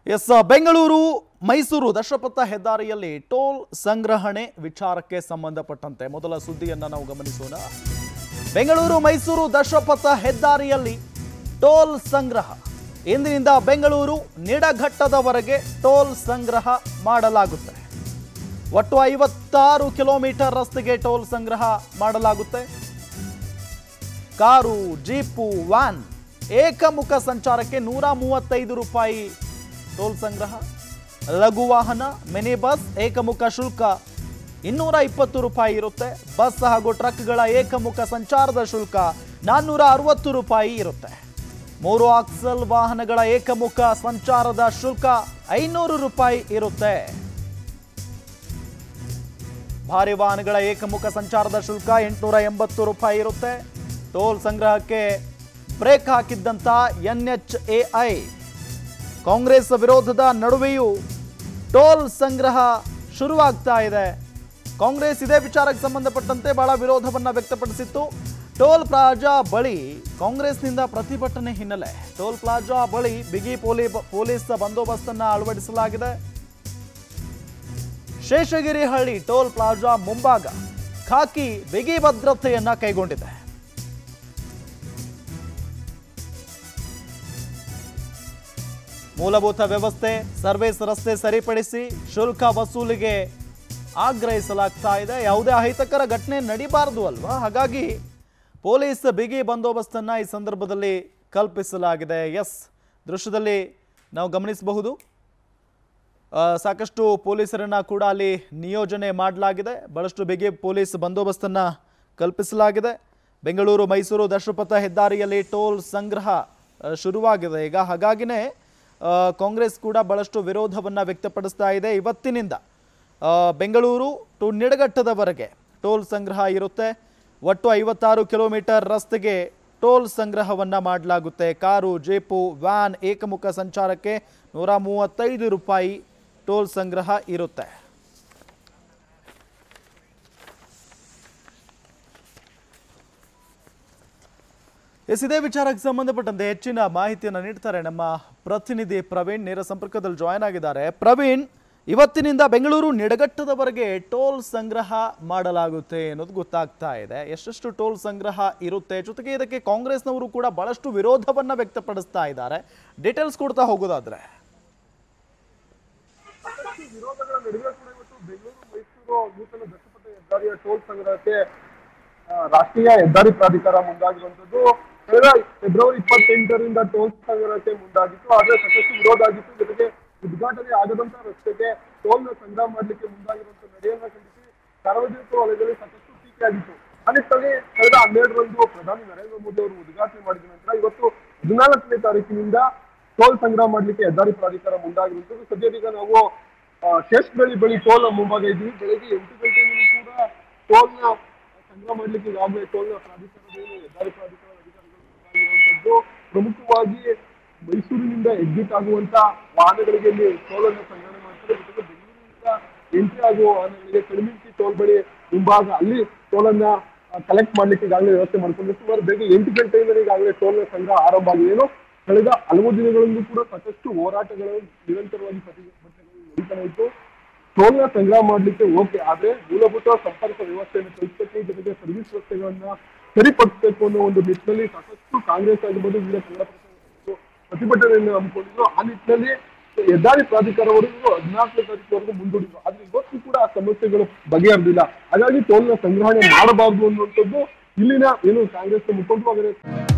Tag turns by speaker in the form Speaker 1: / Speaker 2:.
Speaker 1: S Bengaluru Mysuru ದಶಪಥ ಹೆದ್ದಾರಿಯಲ್ಲಿ toll ಸಂಗ್ರಹಣೆ ವಿಚಾರಕ್ಕೆ ಸಂಬಂಧಪಟ್ಟಂತೆ ಮೊದಲ ಸುದ್ದಿಯನ್ನ ನಾವು ಗಮನಿಸೋಣ ಬೆಂಗಳೂರು ಮೈಸೂರು ದಶಪಥ ಹೆದ್ದಾರಿಯಲ್ಲಿ ಟೋಲ್ ಸಂಗ್ರಹ ಇಂದಿನಿಂದ ಬೆಂಗಳೂರು ನಿಡಘಟ್ಟದವರೆಗೆ ಟೋಲ್ ಸಂಗ್ರಹ ಮಾಡಲಾಗುತ್ತೆ ಒಟ್ಟು ಐವತ್ತಾರು ಕಿಲೋಮೀಟರ್ ರಸ್ತೆಗೆ ಟೋಲ್ ಸಂಗ್ರಹ ಮಾಡಲಾಗುತ್ತೆ ಕಾರು ಜೀಪು ವ್ಯಾನ್ ಏಕಮುಖ ಸಂಚಾರಕ್ಕೆ ನೂರ ಮೂವತ್ತೈದು ರೂಪಾಯಿ ಟೋಲ್ ಸಂಗ್ರಹ ಲಘು ವಾಹನ ಮಿನಿ ಬಸ್ ಏಕಮುಖ ಶುಲ್ಕ ಇನ್ನೂರ ಇಪ್ಪತ್ತು ರೂಪಾಯಿ ಇರುತ್ತೆ ಬಸ್ ಹಾಗೂ ಟ್ರಕ್ಗಳ ಏಕಮುಖ ಸಂಚಾರದ ಶುಲ್ಕ ನಾನ್ನೂರ ಅರವತ್ತು ರೂಪಾಯಿ ಇರುತ್ತೆ ಮೂರು ಆಕ್ಸಲ್ ವಾಹನಗಳ ಏಕಮುಖ ಸಂಚಾರದ ಶುಲ್ಕ ಐನೂರು ರೂಪಾಯಿ ಇರುತ್ತೆ ಭಾರಿ ವಾಹನಗಳ ಏಕಮುಖ ಸಂಚಾರದ ಶುಲ್ಕ ಎಂಟುನೂರ ಎಂಬತ್ತು ರೂಪಾಯಿ ಇರುತ್ತೆ ಟೋಲ್ ಸಂಗ್ರಹಕ್ಕೆ ಬ್ರೇಕ್ ಹಾಕಿದ್ದಂತ ಎನ್ಎಚ್ಎಐ ಕಾಂಗ್ರೆಸ್ ವಿರೋಧದ ನಡುವೆಯೂ ಟೋಲ್ ಸಂಗ್ರಹ ಶುರುವಾಗ್ತಾ ಇದೆ ಕಾಂಗ್ರೆಸ್ ಇದೇ ವಿಚಾರಕ್ಕೆ ಸಂಬಂಧಪಟ್ಟಂತೆ ಬಹಳ ವಿರೋಧವನ್ನ ವ್ಯಕ್ತಪಡಿಸಿತ್ತು ಟೋಲ್ ಪ್ಲಾಜಾ ಬಳಿ ಕಾಂಗ್ರೆಸ್ನಿಂದ ಪ್ರತಿಭಟನೆ ಹಿನ್ನೆಲೆ ಟೋಲ್ ಪ್ಲಾಜಾ ಬಳಿ ಬಿಗಿ ಪೊಲೀ ಪೊಲೀಸ್ ಬಂದೋಬಸ್ತನ್ನ ಅಳವಡಿಸಲಾಗಿದೆ ಶೇಷಗಿರಿಹಳ್ಳಿ ಟೋಲ್ ಪ್ಲಾಜಾ ಮುಂಭಾಗ ಖಾಕಿ ಬಿಗಿ ಭದ್ರತೆಯನ್ನ ಕೈಗೊಂಡಿದೆ ಮೂಲಭೂತ ವ್ಯವಸ್ಥೆ ಸರ್ವಿಸ್ ರಸ್ತೆ ಸರಿಪಡಿಸಿ ಶುಲ್ಕ ವಸೂಲಿಗೆ ಆಗ್ರಹಿಸಲಾಗ್ತಾ ಇದೆ ಯಾವುದೇ ಅಹಿತಕರ ಘಟನೆ ನಡಿಬಾರದು ಅಲ್ವಾ ಹಾಗಾಗಿ ಪೊಲೀಸ್ ಬಿಗಿ ಬಂದೋಬಸ್ತನ್ನ ಈ ಸಂದರ್ಭದಲ್ಲಿ ಕಲ್ಪಿಸಲಾಗಿದೆ ಎಸ್ ದೃಶ್ಯದಲ್ಲಿ ನಾವು ಗಮನಿಸಬಹುದು ಆ, ಸಾಕಷ್ಟು ಪೊಲೀಸರನ್ನ ಕೂಡ ಅಲ್ಲಿ ನಿಯೋಜನೆ ಮಾಡಲಾಗಿದೆ ಬಹಳಷ್ಟು ಬಿಗಿ ಪೊಲೀಸ್ ಬಂದೋಬಸ್ತನ್ನ ಕಲ್ಪಿಸಲಾಗಿದೆ ಬೆಂಗಳೂರು ಮೈಸೂರು ದಶಪಥ ಹೆದ್ದಾರಿಯಲ್ಲಿ ಟೋಲ್ ಸಂಗ್ರಹ ಆ, ಶುರುವಾಗಿದೆ ಈಗ ಹಾಗಾಗಿನೇ ಆ, ಕಾಂಗ್ರೆಸ್ ಕೂಡ ಬಹಳಷ್ಟು ವಿರೋಧವನ್ನ ವ್ಯಕ್ತಪಡಿಸ್ತಾ ಇದೆ ಇವತ್ತಿನಿಂದ ಆ, ಬೆಂಗಳೂರು ಟು ನಿಡಘಟ್ಟದವರೆಗೆ ಟೋಲ್ ಸಂಗ್ರಹ ಇರುತ್ತೆ ಒಟ್ಟು ಐವತ್ತಾರು ಕಿಲೋಮೀಟರ್ ರಸ್ತೆಗೆ ಟೋಲ್ ಸಂಗ್ರಹವನ್ನ ಮಾಡಲಾಗುತ್ತೆ ಕಾರು ಜೀಪು ವ್ಯಾನ್ ಏಕಮುಖ ಸಂಚಾರಕ್ಕೆ ನೂರ ಮೂವತ್ತೈದು ರೂಪಾಯಿ ಟೋಲ್ ಸಂಗ್ರಹ ಇರುತ್ತೆ ಎಸ್ ಇದೇ ವಿಚಾರಕ್ಕೆ ಸಂಬಂಧಪಟ್ಟಂತೆ ಹೆಚ್ಚಿನ ಮಾಹಿತಿಯನ್ನು ನೀಡ್ತಾರೆ ನಮ್ಮ ಪ್ರತಿನಿಧಿ ಪ್ರವೀಣ್ ನೇರ ಸಂಪರ್ಕದಲ್ಲಿ ಜಾಯ್ನ್ ಆಗಿದ್ದಾರೆ ಪ್ರವೀಣ್ ಇವತ್ತಿನಿಂದ ಬೆಂಗಳೂರು ನಿಡಘಟ್ಟದವರೆಗೆ ಟೋಲ್ ಸಂಗ್ರಹ ಮಾಡಲಾಗುತ್ತೆ ಅನ್ನೋದು ಗೊತ್ತಾಗ್ತಾ ಇದೆ ಎಷ್ಟೆಷ್ಟು ಟೋಲ್ ಸಂಗ್ರಹ ಇರುತ್ತೆ ಜೊತೆಗೆ ಇದಕ್ಕೆ ಕಾಂಗ್ರೆಸ್ನವರು ಕೂಡ ಬಹಳಷ್ಟು ವಿರೋಧವನ್ನ ವ್ಯಕ್ತಪಡಿಸ್ತಾ ಇದ್ದಾರೆ ಡೀಟೇಲ್ಸ್ ಕೊಡ್ತಾ ಹೋಗೋದಾದ್ರೆ
Speaker 2: ಸಾಕಷ್ಟು ವಿರೋಧಗಳ ನಡುವೆ ಕೂಡ ಇವತ್ತು ಬೆಂಗಳೂರು ಮೈಸೂರು ನೂತನ ದಶಪಥ ಹೆದ್ದಾರಿಯ ಟೋಲ್ ಸಂಗ್ರಹಕ್ಕೆ ಆ, ರಾಷ್ಟ್ರೀಯ ಹೆದ್ದಾರಿ ಪ್ರಾಧಿಕಾರ ಮುಂದಾಗಿರುವಂತದ್ದು ಕಳೆದ ಫೆಬ್ರವರಿ ಇಪ್ಪತ್ತೆಂಟರಿಂದ ಟೋಲ್ ಸಂಗ್ರಹಕ್ಕೆ ಮುಂದಾಗಿತ್ತು ಆದ್ರೆ ಸಾಕಷ್ಟು ವಿರೋಧ ಆಗಿತ್ತು ಜೊತೆಗೆ ಉದ್ಘಾಟನೆ ಆಗದಂತ ರಸ್ತೆಗೆ ಟೋಲ್ನ ಸಂಗ್ರಹ ಮಾಡಲಿಕ್ಕೆ ಮುಂದಾಗಿರುವಂತ ನಡೆಯನ್ನ ಖಂಡಿಸಿ ಸಾರ್ವಜನಿಕ ವಲಯದಲ್ಲಿ ಸಾಕಷ್ಟು ಟೀಕೆ ಆಗಿತ್ತು ಆ ನಿಟ್ಟಿನಲ್ಲಿ ಕಳೆದ ಹನ್ನೆರಡರಂದು ಪ್ರಧಾನಿ ನರೇಂದ್ರ ಮೋದಿ ಅವರು ಉದ್ಘಾಟನೆ ಮಾಡಿದ ನಂತರ ಇವತ್ತು ಹದಿನಾಲ್ಕನೇ ತಾರೀಕಿನಿಂದ ಟೋಲ್ ಸಂಗ್ರಹ ಮಾಡ್ಲಿಕ್ಕೆ ಹೆದ್ದಾರಿ ಪ್ರಾಧಿಕಾರ ಮುಂದಾಗಿರುವಂತದ್ದು ಸದ್ಯದೀಗ ನಾವು ಆ, ಶೇಷಬೆಳಿ ಬಳಿ ಟೋಲ್ ಮುಂಭಾಗ ಇದ್ದೀವಿ ಬೆಳಗ್ಗೆ ಎಂಟು ಗಂಟೆಯಿಂದ ಕೂಡ ಟೋಲ್ನ ಸಂಗ್ರಹ ಮಾಡ್ಲಿಕ್ಕೆ ಈಗಾಗಲೇ ಟೋಲ್ನ ಪ್ರಾಧಿಕಾರದ ಏನು ಹೆದ್ದಾರಿ ಪ್ರಾಧಿಕಾರದ ಅಧಿಕಾರಿಗಳು ಮುಂದಾಗಿರುವಂತದ್ದು ಪ್ರಮುಖವಾಗಿ ಮೈಸೂರಿನಿಂದ ಎಕ್ಸಿಟ್ ಆಗುವಂತ ವಾಹನಗಳಿಗೆ ಇಲ್ಲಿ ಟೋಲ್ ಅನ್ನು ಸಂಗ್ರಹಣೆ ಮಾಡ್ತಾರೆ ಜೊತೆಗೆ ಬೆಂಗಳೂರಿನಿಂದ ಎಂಟ್ರಿ ಆಗುವ ವಾಹನಗಳಿಗೆ ಕಡಿಮಿಂಚಿ ಟೋಲ್ ಬಳಿ ಮುಂಭಾಗ ಅಲ್ಲಿ ಟೋಲ್ ಅನ್ನ ಕಲೆಕ್ಟ್ ಮಾಡ್ಲಿಕ್ಕೆ ಈಗಾಗಲೇ ವ್ಯವಸ್ಥೆ ಮಾಡ್ಕೊಂಡು ಸುಮಾರು ಬೆಳಗ್ಗೆ ಎಂಟು ಗಂಟೆಯಿಂದ ಈಗಾಗಲೇ ಟೋಲ್ನ ಸಂಗ್ರಹ ಆರಂಭ ಆಗಿದೆ ಏನು ಕಳೆದ ಹಲವು ದಿನಗಳಿಂದ ಕೂಡ ಸಾಕಷ್ಟು ಹೋರಾಟಗಳು ನಿರಂತರವಾಗಿ ಪ್ರತಿಭಟನೆಗಳು ನಡೀತಾನೆ ಇತ್ತು ಟೋಲ್ನ ಸಂಗ್ರಹ ಮಾಡ್ಲಿಕ್ಕೆ ಓಕೆ ಆದ್ರೆ ಮೂಲಭೂತ ಸಂಪರ್ಕ ವ್ಯವಸ್ಥೆಯನ್ನು ಕಲ್ಪಿಸಬೇಕು ಜೊತೆಗೆ ಸರ್ವಿಸ್ ವ್ಯವಸ್ಥೆಗಳನ್ನ ಸರಿಪಡಿಸಬೇಕು ಅನ್ನೋ ಒಂದು ನಿಟ್ಟಿನಲ್ಲಿ ಸಾಕಷ್ಟು ಕಾಂಗ್ರೆಸ್ ಆಗಿರ್ಬೋದು ವಿವಿಧ ಸಂಘ ಸಂಸ್ಥೆಗಳು ಪ್ರತಿಭಟನೆಯನ್ನು ಹಮ್ಮಿಕೊಂಡಿದ್ರು ಆ ನಿಟ್ಟಿನಲ್ಲಿ ಹೆದ್ದಾರಿ ಪ್ರಾಧಿಕಾರವರೆಗೂ ಹದಿನಾಲ್ಕನೇ ತಾರೀಕುವರೆಗೂ ಮುಂದೂಡಿದ್ರು ಆದ್ರೆ ಇವತ್ತು ಕೂಡ ಆ ಸಮಸ್ಯೆಗಳು ಬಗೆಹರಿದಿಲ್ಲ ಹಾಗಾಗಿ ಟೋಲ್ನ ಸಂಗ್ರಹಣೆ ಮಾಡಬಾರದು ಅನ್ನುವಂಥದ್ದು ಇಲ್ಲಿನ ಏನು ಕಾಂಗ್ರೆಸ್ ಮುಖಂಡರು ಹಾಗೆ